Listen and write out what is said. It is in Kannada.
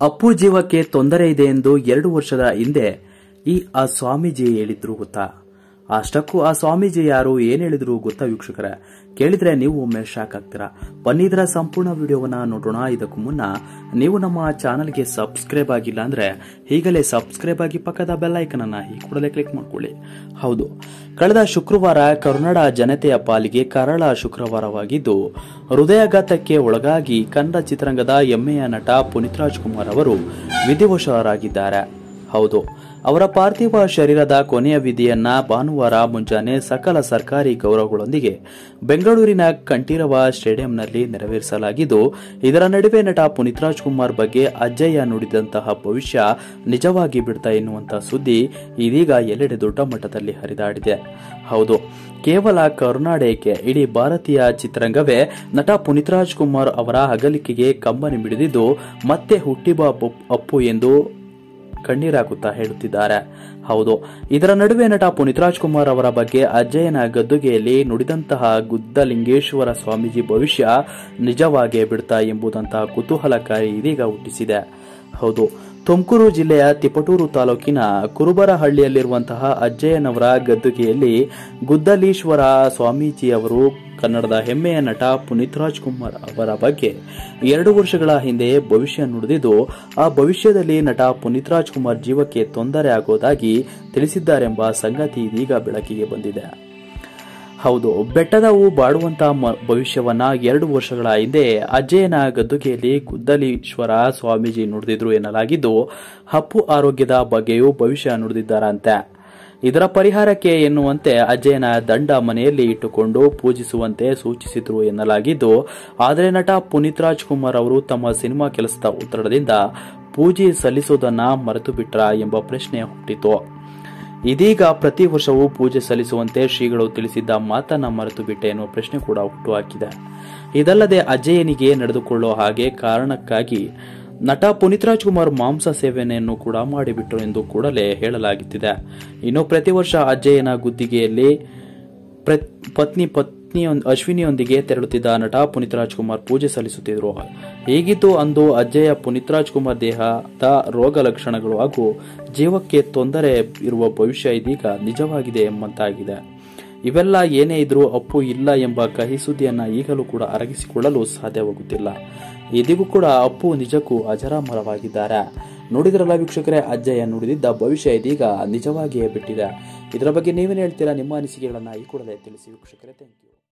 ಅಪ್ಪು ಜೀವಕ್ಕೆ ತೊಂದರೆ ಇದೆ ಎಂದು ಎರಡು ವರ್ಷದ ಹಿಂದೆ ಈ ಆ ಸ್ವಾಮೀಜಿ ಹೇಳಿದ್ರು ಗೊತ್ತಾ ಅಷ್ಟಕ್ಕೂ ಆ ಸ್ವಾಮೀಜಿ ಯಾರು ಏನ್ ಹೇಳಿದ್ರು ಗೊತ್ತಾ ವೀಕ್ಷಕರೇ ಕೇಳಿದ್ರೆ ನೀವು ಒಮ್ಮೆ ಶಾಕ್ ಆಗ್ತೀರಾ ಬನ್ನಿ ಇದರ ಸಂಪೂರ್ಣ ವಿಡಿಯೋವನ್ನ ನೋಡೋಣ ಇದಕ್ಕೂ ಮುನ್ನ ನೀವು ನಮ್ಮ ಚಾನಲ್ಗೆ ಸಬ್ಸ್ಕ್ರೈಬ್ ಆಗಿಲ್ಲ ಅಂದ್ರೆ ಈಗಲೇ ಸಬ್ಸ್ಕ್ರೈಬ್ ಆಗಿ ಪಕ್ಕದ ಬೆಲ್ ಐಕನ್ ಅನ್ನ ಈ ಕೂಡಲೇ ಕ್ಲಿಕ್ ಮಾಡ್ಕೊಳ್ಳಿ ಹೌದು ಕಳೆದ ಶುಕ್ರವಾರ ಕರುನಾಡ ಜನತೆಯ ಪಾಲಿಗೆ ಕರಾಳ ಶುಕ್ರವಾರವಾಗಿದ್ದು ಹೃದಯಾಘಾತಕ್ಕೆ ಒಳಗಾಗಿ ಕನ್ನಡ ಚಿತ್ರರಂಗದ ಹೆಮ್ಮೆಯ ನಟ ಪುನೀತ್ ರಾಜ್ಕುಮಾರ್ ಅವರು ವಿಧಿವಶರಾಗಿದ್ದಾರೆ ಹೌದು ಅವರ ಪಾರ್ಥಿವ ಶರೀರದ ಕೊನೆಯ ವಿಧಿಯನ್ನ ಭಾನುವಾರ ಮುಂಜಾನೆ ಸಕಲ ಸರ್ಕಾರಿ ಗೌರವಗಳೊಂದಿಗೆ ಬೆಂಗಳೂರಿನ ಕಂಠೀರವ ಸ್ಟೇಡಿಯಂನಲ್ಲಿ ನೆರವೇರಿಸಲಾಗಿದ್ದು ಇದರ ನಡುವೆ ನಟ ಪುನೀತ್ ರಾಜ್ಕುಮಾರ್ ಬಗ್ಗೆ ಅಜ್ಜಯ್ಯ ನುಡಿದಂತಹ ಭವಿಷ್ಯ ನಿಜವಾಗಿ ಬಿಡ್ತಾ ಎನ್ನುವಂತಹ ಸುದ್ದಿ ಇದೀಗ ಎಲ್ಲೆಡೆ ದೊಡ್ಡ ಮಟ್ಟದಲ್ಲಿ ಹರಿದಾಡಿದೆ ಹೌದು ಕೇವಲ ಕರುನಾಡೇಕೆ ಇಡೀ ಭಾರತೀಯ ಚಿತ್ರರಂಗವೇ ನಟ ಪುನೀತ್ ರಾಜ್ಕುಮಾರ್ ಅವರ ಅಗಲಿಕೆಗೆ ಕಂಬನಿ ಮಿಡಿದಿದ್ದು ಮತ್ತೆ ಹುಟ್ಟಿಬ ಅಪ್ಪು ಎಂದು ಕಣ್ಣೀರಾಗುತ್ತಾ ಹೇಳುತ್ತಿದ್ದಾರೆ ಹೌದು ಇದರ ನಡುವೆ ನಟ ಪುನೀತ್ ರಾಜ್ಕುಮಾರ್ ಅವರ ಬಗ್ಗೆ ಅಜ್ಜಯ್ಯನ ಗದ್ದುಗೆಯಲ್ಲಿ ನುಡಿದಂತಹ ಗುದ್ದಲಿಂಗೇಶ್ವರ ಸ್ವಾಮೀಜಿ ಭವಿಷ್ಯ ನಿಜವಾಗೇ ಬಿಡ್ತಾ ಎಂಬುದಂತಹ ಕುತೂಹಲಕಾರಿ ಇದೀಗ ಹುಟ್ಟಿಸಿದೆ ಹೌದು ತುಮಕೂರು ಜಿಲ್ಲೆಯ ತಿಪಟೂರು ತಾಲೂಕಿನ ಕುರುಬರಹಳ್ಳಿಯಲ್ಲಿರುವಂತಹ ಅಜ್ಜಯ್ಯನವರ ಗದ್ದುಗೆಯಲ್ಲಿ ಗುದ್ದಲೀಶ್ವರ ಸ್ವಾಮೀಜಿ ಅವರು ಕನ್ನಡದ ಹೆಮ್ಮೆಯ ನಟ ಪುನೀತ್ ರಾಜ್ಕುಮಾರ್ ಅವರ ಬಗ್ಗೆ ಎರಡು ವರ್ಷಗಳ ಹಿಂದೆಯೇ ಭವಿಷ್ಯ ನುಡಿದಿದ್ದು ಆ ಭವಿಷ್ಯದಲ್ಲಿ ನಟ ಪುನೀತ್ ರಾಜ್ಕುಮಾರ್ ಜೀವಕ್ಕೆ ತೊಂದರೆ ಆಗೋದಾಗಿ ತಿಳಿಸಿದ್ದಾರೆಂಬ ಸಂಗತಿ ಇದೀಗ ಬೆಳಕಿಗೆ ಬಂದಿದೆ ಹೌದು ಬೆಟ್ಟದ ಹೂ ಬಾಡುವಂತಹ ಮ- ಭವಿಷ್ಯವನ್ನ ಎರಡು ವರ್ಷಗಳ ಹಿಂದೆ ಅಜ್ಜಯ್ಯನ ಗದ್ದುಗೆಯಲ್ಲಿ ಗುದ್ದಲೀಶ್ವರ ಸ್ವಾಮೀಜಿ ನುಡಿದಿದ್ರು ಎನ್ನಲಾಗಿದ್ದು ಅಪ್ಪು ಆರೋಗ್ಯದ ಬಗ್ಗೆಯೂ ಭವಿಷ್ಯ ನುಡಿದಿದ್ದಾರಂತೆ ಇದರ ಪರಿಹಾರಕ್ಕೆ ಎನ್ನುವಂತೆ ಅಜ್ಜಯ್ಯನ ದಂಡ ಮನೆಯಲ್ಲಿ ಇಟ್ಟುಕೊಂಡು ಪೂಜಿಸುವಂತೆ ಸೂಚಿಸಿದ್ರು ಎನ್ನಲಾಗಿದ್ದು ಆದರೆ ನಟ ಪುನೀತ್ ರಾಜ್ಕುಮಾರ್ ಅವರು ತಮ್ಮ ಸಿನಿಮಾ ಕೆಲಸದ ಒತ್ತಡದಿಂದ ಪೂಜೆ ಸಲ್ಲಿಸುವುದನ್ನ ಮರೆತು ಬಿಟ್ರ ಎಂಬ ಪ್ರಶ್ನೆ ಹುಟ್ಟಿತು ಇದೀಗ ಪ್ರತಿ ವರ್ಷವೂ ಪೂಜೆ ಸಲ್ಲಿಸುವಂತೆ ಶ್ರೀಗಳು ತಿಳಿಸಿದ್ದ ಮಾತನ್ನ ಮರೆತು ಬಿಟ್ಟೆ ಎನ್ನುವ ಪ್ರಶ್ನೆ ಕೂಡ ಹುಟ್ಟುಹಾಕಿದೆ ಇದಲ್ಲದೆ ಅಜ್ಜಯ್ಯನಿಗೆ ನಡೆದುಕೊಳ್ಳುವ ಹಾಗೆ ಕಾರಣಕ್ಕಾಗಿ ನಟ ಪುನೀತ್ ರಾಜ್ಕುಮಾರ್ ಮಾಂಸ ಸೇವನೆಯನ್ನು ಕೂಡ ಮಾಡಿಬಿಟ್ಟರು ಎಂದು ಕೂಡಲೇ ಹೇಳಲಾಗುತ್ತಿದೆ ಇನ್ನು ಪ್ರತಿ ವರ್ಷ ಅಜ್ಜಯ್ಯನ ಗುದ್ದಿಗೆಯಲ್ಲಿ ಪ್ರ- ಪತ್ನಿ ಪತ್ನಿ ಅಶ್ವಿನಿಯೊಂದಿಗೆ ತೆರಳುತ್ತಿದ್ದ ನಟ ಪುನೀತ್ ರಾಜ್ಕುಮಾರ್ ಪೂಜೆ ಸಲ್ಲಿಸುತ್ತಿದ್ರು ಹೀಗಿದ್ದು ಅಂದು ಅಜ್ಜಯ್ಯ ಪುನೀತ್ ರಾಜ್ಕುಮಾರ್ ದೇಹದ ರೋಗ ಲಕ್ಷಣಗಳು ಹಾಗೂ ಜೀವಕ್ಕೆ ತೊಂದರೆ ಇರುವ ಭವಿಷ್ಯ ಇದೀಗ ನಿಜವಾಗಿದೆ ಎಂಬಂತಾಗಿದೆ ಇವೆಲ್ಲ ಏನೇ ಇದ್ರೂ ಅಪ್ಪು ಇಲ್ಲ ಎಂಬ ಕಹಿ ಸುದ್ದಿಯನ್ನ ಈಗಲೂ ಕೂಡ ಅರಗಿಸಿಕೊಳ್ಳಲು ಸಾಧ್ಯವಾಗುತ್ತಿಲ್ಲ ಇದೀಗೂ ಕೂಡ ಅಪ್ಪು ನಿಜಕ್ಕೂ ಅಜರಾಮರವಾಗಿದ್ದಾರೆ ನೋಡಿದ್ರಲ್ಲ ವೀಕ್ಷಕರೇ ಅಜ್ಜಯ್ಯ ನುಡಿದಿದ್ದ ಭವಿಷ್ಯ ಇದೀಗ ನಿಜವಾಗಿಯೇ ಬಿಟ್ಟಿದೆ ಇದರ ಬಗ್ಗೆ ನೀವೇನು ಹೇಳ್ತೀರಾ ನಿಮ್ಮ ಅನಿಸಿಕೆಗಳನ್ನ ಈ ಕೂಡಲೇ ತಿಳಿಸಿ ವೀಕ್ಷಕರೇ ಥ್ಯಾಂಕ್ ಯು